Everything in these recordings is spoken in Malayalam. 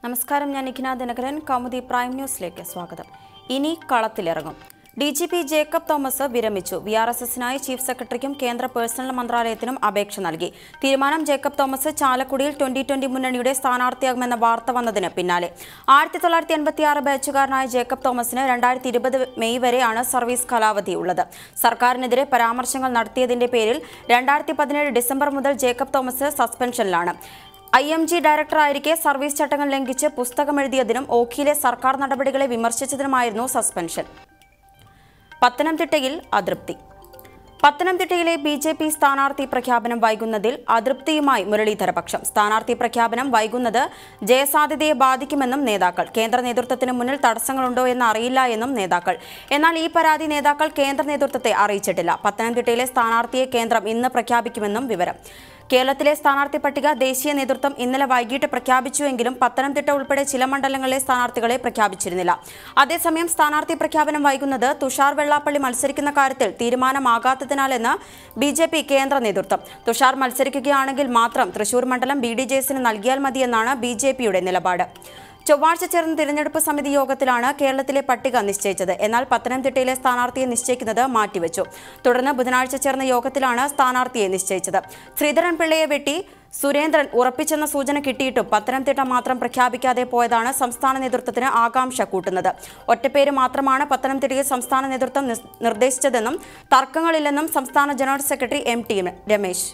നമസ്കാരം ഞാൻ നിഖിന ദിനകരൻ കൗമുദി പ്രൈം ന്യൂസിലേക്ക് സ്വാഗതം ഇനി കളത്തിലിറങ്ങും D G P Jacob Thomas വിരമിച്ചു വി ആർ എസ് എസിനായി ചീഫ് സെക്രട്ടറിക്കും കേന്ദ്ര പേഴ്സണൽ മന്ത്രാലയത്തിനും അപേക്ഷ നൽകി തീരുമാനം ജേക്കബ് തോമസ് ചാലക്കുടിയിൽ ട്വന്റി ട്വന്റി മുന്നണിയുടെ സ്ഥാനാർത്ഥിയാകുമെന്ന വാർത്ത വന്നതിന് പിന്നാലെ ആയിരത്തി തൊള്ളായിരത്തി എൺപത്തിയാറ് ബാച്ചുകാരനായ ജേക്കബ് തോമസിന് രണ്ടായിരത്തി ഇരുപത് മെയ് വരെയാണ് സർവീസ് കാലാവധി ഉള്ളത് സർക്കാരിനെതിരെ പരാമർശങ്ങൾ നടത്തിയതിന്റെ പേരിൽ രണ്ടായിരത്തി പതിനേഴ് ഡിസംബർ മുതൽ ജേക്കബ് തോമസ് സസ്പെൻഷനിലാണ് ഐ എം ജി ഡയറക്ടറായിരിക്കെ സർവീസ് ചട്ടങ്ങൾ ലംഘിച്ച് പുസ്തകമെഴുതിയതിനും ഓഖിയിലെ സർക്കാർ നടപടികളെ വിമർശിച്ചതിനുമായിരുന്നു സസ്പെൻഷൻ പത്തനംതിട്ടയിൽ അതൃപ്തി പത്തനംതിട്ടയിലെ ബി ജെ പി സ്ഥാനാർത്ഥി പ്രഖ്യാപനം വൈകുന്നതിൽ അതൃപ്തിയുമായി മുരളീധരപക്ഷം സ്ഥാനാർത്ഥി പ്രഖ്യാപനം വൈകുന്നത് ജയസാധ്യതയെ ബാധിക്കുമെന്നും നേതാക്കൾ കേന്ദ്ര നേതൃത്വത്തിന് മുന്നിൽ തടസ്സങ്ങളുണ്ടോ എന്ന് അറിയില്ല എന്നും നേതാക്കൾ എന്നാൽ ഈ പരാതി നേതാക്കൾ കേന്ദ്ര നേതൃത്വത്തെ അറിയിച്ചിട്ടില്ല പത്തനംതിട്ടയിലെ സ്ഥാനാർത്ഥിയെ കേന്ദ്രം ഇന്ന് പ്രഖ്യാപിക്കുമെന്നും വിവരം കേരളത്തിലെ സ്ഥാനാർത്ഥി പട്ടിക ദേശീയ നേതൃത്വം ഇന്നലെ വൈകിട്ട് പ്രഖ്യാപിച്ചുവെങ്കിലും പത്തനംതിട്ട ഉൾപ്പെടെ ചില മണ്ഡലങ്ങളിലെ സ്ഥാനാർത്ഥികളെ പ്രഖ്യാപിച്ചിരുന്നില്ല അതേസമയം സ്ഥാനാർത്ഥി പ്രഖ്യാപനം വൈകുന്നത് തുഷാർ വെള്ളാപ്പള്ളി മത്സരിക്കുന്ന കാര്യത്തിൽ തീരുമാനമാകാത്തതിനാലെന്ന് ബി ജെ പി കേന്ദ്ര നേതൃത്വം തുഷാർ മത്സരിക്കുകയാണെങ്കിൽ മാത്രം തൃശൂർ മണ്ഡലം ബി ഡി ജെ എസിന് നൽകിയാൽ മതിയെന്നാണ് ബി ജെ പിയുടെ നിലപാട് ചൊവ്വാഴ്ച ചേർന്ന തിരഞ്ഞെടുപ്പ് സമിതി യോഗത്തിലാണ് കേരളത്തിലെ പട്ടിക നിശ്ചയിച്ചത് എന്നാൽ പത്തനംതിട്ടയിലെ സ്ഥാനാർത്ഥിയെ നിശ്ചയിക്കുന്നത് മാറ്റിവെച്ചു തുടർന്ന് ബുധനാഴ്ച ചേർന്ന യോഗത്തിലാണ് സ്ഥാനാർത്ഥിയെ നിശ്ചയിച്ചത് ശ്രീധരൻ പിള്ളയെ വെട്ടി സുരേന്ദ്രൻ ഉറപ്പിച്ചെന്ന സൂചന കിട്ടിയിട്ടും പത്തനംതിട്ട മാത്രം പ്രഖ്യാപിക്കാതെ പോയതാണ് സംസ്ഥാന നേതൃത്വത്തിന് ആകാംക്ഷ കൂട്ടുന്നത് ഒറ്റപ്പേര് മാത്രമാണ് പത്തനംതിട്ടയിൽ സംസ്ഥാന നേതൃത്വം നിസ്- നിർദ്ദേശിച്ചതെന്നും തർക്കങ്ങളില്ലെന്നും സംസ്ഥാന general secretary M T Ramesh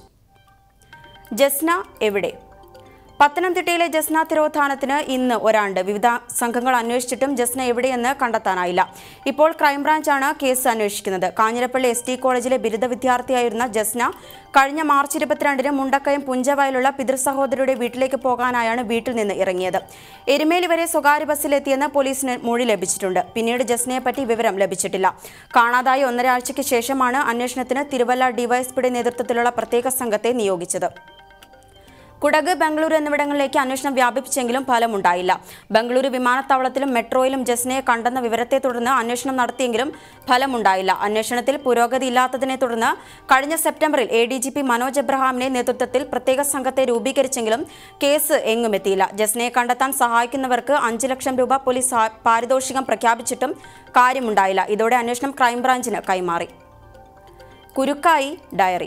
Jasna എവിടെ പത്തനംതിട്ടയിലെ ജസ്ന തിരോധാനത്തിന് ഇന്ന് ഒരാണ്ട് വിവിധ സംഘങ്ങൾ അന്വേഷിച്ചിട്ടും ജസ്ന എവിടെയെന്ന് കണ്ടെത്താനായില്ല ഇപ്പോൾ ക്രൈംബ്രാഞ്ചാണ് കേസ് അന്വേഷിക്കുന്നത് കാഞ്ഞിരപ്പള്ളി എസ് ടി കോളേജിലെ ബിരുദ വിദ്യാർത്ഥിയായിരുന്ന ജസ്ന കഴിഞ്ഞ മാർച്ച് ഇരുപത്തിരണ്ടിന് മുണ്ടക്കയം പുഞ്ചവയലുള്ള പിതൃസഹോദരിയുടെ വീട്ടിലേക്ക് പോകാനായാണ് വീട്ടിൽ നിന്ന് ഇറങ്ങിയത് എരുമേലി വരെ സ്വകാര്യ ബസ്സിലെത്തിയെന്ന് പോലീസിന് മൊഴി ലഭിച്ചിട്ടുണ്ട് പിന്നീട് ജസ്നയെ പറ്റി വിവരം ലഭിച്ചിട്ടില്ല കാണാതായി ഒന്നര ആഴ്ചയ്ക്ക് ശേഷമാണ് അന്വേഷണത്തിന് തിരുവല്ല ഡിവൈഎസ്പിയുടെ നേതൃത്വത്തിലുള്ള പ്രത്യേക സംഘത്തെ നിയോഗിച്ചത് കുടക് ബംഗളൂരു എന്നിവിടങ്ങളിലേക്ക് അന്വേഷണം വ്യാപിപ്പിച്ചെങ്കിലും ഫലമുണ്ടായില്ല ബംഗളൂരു വിമാനത്താവളത്തിലും മെട്രോയിലും ജസ്നയെ കണ്ടെന്ന വിവരത്തെ തുടർന്ന് അന്വേഷണം നടത്തിയെങ്കിലും ഫലമുണ്ടായില്ല അന്വേഷണത്തിൽ പുരോഗതി ഇല്ലാത്തതിനെ തുടർന്ന് കഴിഞ്ഞ സെപ്റ്റംബറിൽ A D G P Manoj എബ്രഹാമിന്റെ നേതൃത്വത്തിൽ പ്രത്യേക സംഘത്തെ രൂപീകരിച്ചെങ്കിലും കേസ് എങ്ങുമെത്തിയില്ല ജസ്നയെ കണ്ടെത്താൻ സഹായിക്കുന്നവർക്ക് അഞ്ച് ലക്ഷം രൂപ പോലീസ് ആ- പാരിതോഷികം പ്രഖ്യാപിച്ചിട്ടും കാര്യമുണ്ടായില്ല ഇതോടെ അന്വേഷണം ക്രൈംബ്രാഞ്ചിന് കൈമാറി കുരുക്കായി ഡയറി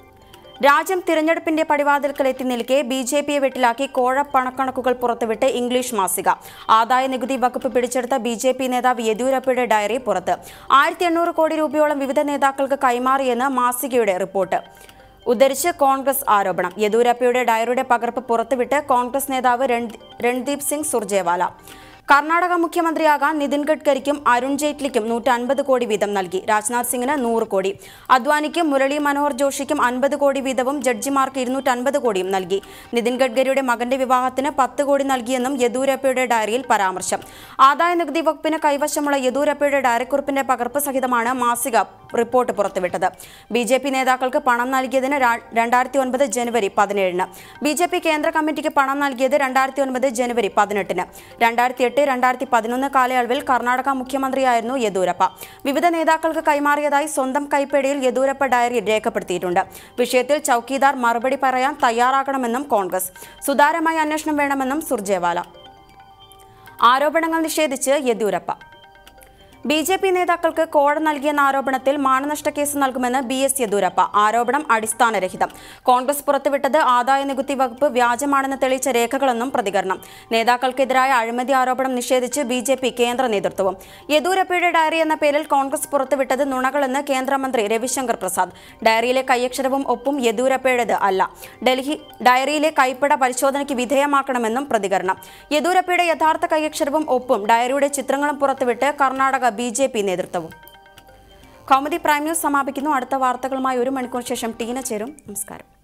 രാജ്യം തിരഞ്ഞെടുപ്പിന്റെ പടിവാതിൽക്കൽ എത്തി നിൽക്കെ ബി ജെ പിയെ വെട്ടിലാക്കി കോഴ പണക്കണക്കുകൾ പുറത്തുവിട്ട് ഇംഗ്ലീഷ് മാസിക ആദായ നികുതി വകുപ്പ് പിടിച്ചെടുത്ത ബി ജെ പി നേതാവ് യെദ്യൂരപ്പയുടെ ഡയറി പുറത്ത് ആയിരത്തി എണ്ണൂറ് കോടി രൂപയോളം വിവിധ നേതാക്കൾക്ക് കൈമാറിയെന്ന് മാസികയുടെ റിപ്പോർട്ട് ഉദ്ധരിച്ച് കോൺഗ്രസ് ആരോപണം യെദ്യൂരപ്പയുടെ ഡയറിയുടെ പകർപ്പ് പുറത്തുവിട്ട് കോൺഗ്രസ് നേതാവ് രൺദീ- രൺദീപ് സിംഗ് സുർജേവാല കർണാടക മുഖ്യമന്ത്രിയാകാൻ നിതിൻ ഗഡ്കരിക്കും അരുൺ ജെയ്റ്റ്ലിക്കും നൂറ്റി അൻപത് കോടി വീതം നൽകി രാജ്നാഥ് സിംഗിന് നൂറ് കോടി അദ്വാനിക്കും മുരളി മനോഹർ ജോഷിക്കും അൻപത് കോടി വീതവും ജഡ്ജിമാർക്ക് ഇരുന്നൂറ്റി അൻപത് കോടിയും നൽകി നിതിൻ ഗഡ്കരിയുടെ മകന്റെ വിവാഹത്തിന് പത്ത് കോടി നൽകിയെന്നും യെദ്യൂരപ്പയുടെ ഡയറിയിൽ പരാമർശം ആദായ നികുതി വകുപ്പിന് കൈവശമുള്ള യെദ്യൂരപ്പയുടെ ഡയറിക്കുറിപ്പിന്റെ പകർപ്പ് സഹിതമാണ് മാസിക റിപ്പോർട്ട് പുറത്തുവിട്ടത് ബി ജെ പി നേതാക്കൾക്ക് പണം നൽകിയതിന് രാ- രണ്ടായിരത്തി ഒൻപത് ജനുവരി പതിനേഴിന് ബി ജെ പി കേന്ദ്ര കമ്മിറ്റിക്ക് പണം നൽകിയത് രണ്ടായിരത്തി ഒൻപത് ജനുവരി പതിനെട്ടിന് രണ്ടായിരത്തി എട്ട് രണ്ടായിരത്തി പതിനൊന്ന് കാലയളവിൽ കർണാടക മുഖ്യമന്ത്രിയായിരുന്നു യെദ്യൂരപ്പ വിവിധ നേതാക്കൾക്ക് കൈമാറിയതായി സ്വന്തം കൈപ്പേടിയിൽ യെദ്യൂരപ്പ ഡയറിയിൽ രേഖപ്പെടുത്തിയിട്ടുണ്ട് വിഷയത്തിൽ ചൌക്കീദാർ മറുപടി പറയാൻ തയ്യാറാകണമെന്നും കോൺഗ്രസ് സുതാര്യമായ അന്വേഷണം വേണമെന്നും സുർജേവാല ആരോപണങ്ങൾ നിഷേധിച്ച് യെദ്യൂരപ്പ ബി ജെ പി നേതാക്കൾക്ക് കോഴ നൽകിയെന്ന ആരോപണത്തിൽ മാനനഷ്ട കേസ് നൽകുമെന്ന് ബി എസ് യെദ്യൂരപ്പ ആരോപണം അടിസ്ഥാനരഹിതം കോൺഗ്രസ് പുറത്തുവിട്ടത് ആദായ നികുതി വകുപ്പ് വ്യാജമാണെന്ന് തെളിയിച്ച രേഖകളെന്നും പ്രതികരണം നേതാക്കൾക്കെതിരായ അഴിമതി ആരോപണം നിഷേധിച്ച് ബി ജെ പി കേന്ദ്ര നേതൃത്വവും യെദ്യൂരപ്പയുടെ ഡയറി എന്ന പേരിൽ കോൺഗ്രസ് പുറത്തുവിട്ടത് നുണകളെന്ന് കേന്ദ്രമന്ത്രി രവിശങ്കർ പ്രസാദ് ഡയറിയിലെ കൈയക്ഷരവും ഒപ്പും യെദ്യൂരപ്പയുടേത് അല്ല ഡൽഹി ഡയറിയിലെ കൈപ്പട പരിശോധനയ്ക്ക് വിധേയമാക്കണമെന്നും പ്രതികരണം യെദ്യൂരപ്പയുടെ യഥാർത്ഥ കൈയക്ഷരവും ഒപ്പും ഡയറിയുടെ ചിത്രങ്ങളും പുറത്തുവിട്ട് കർണാടക ബി ജെ പി നേതൃത്വവും കൗമുദി പ്രൈം ന്യൂസ് സമാപിക്കുന്നു അടുത്ത വാർത്തകളുമായി ഒരു മണിക്കൂർ ശേഷം ടീന ചേരും നമസ്കാരം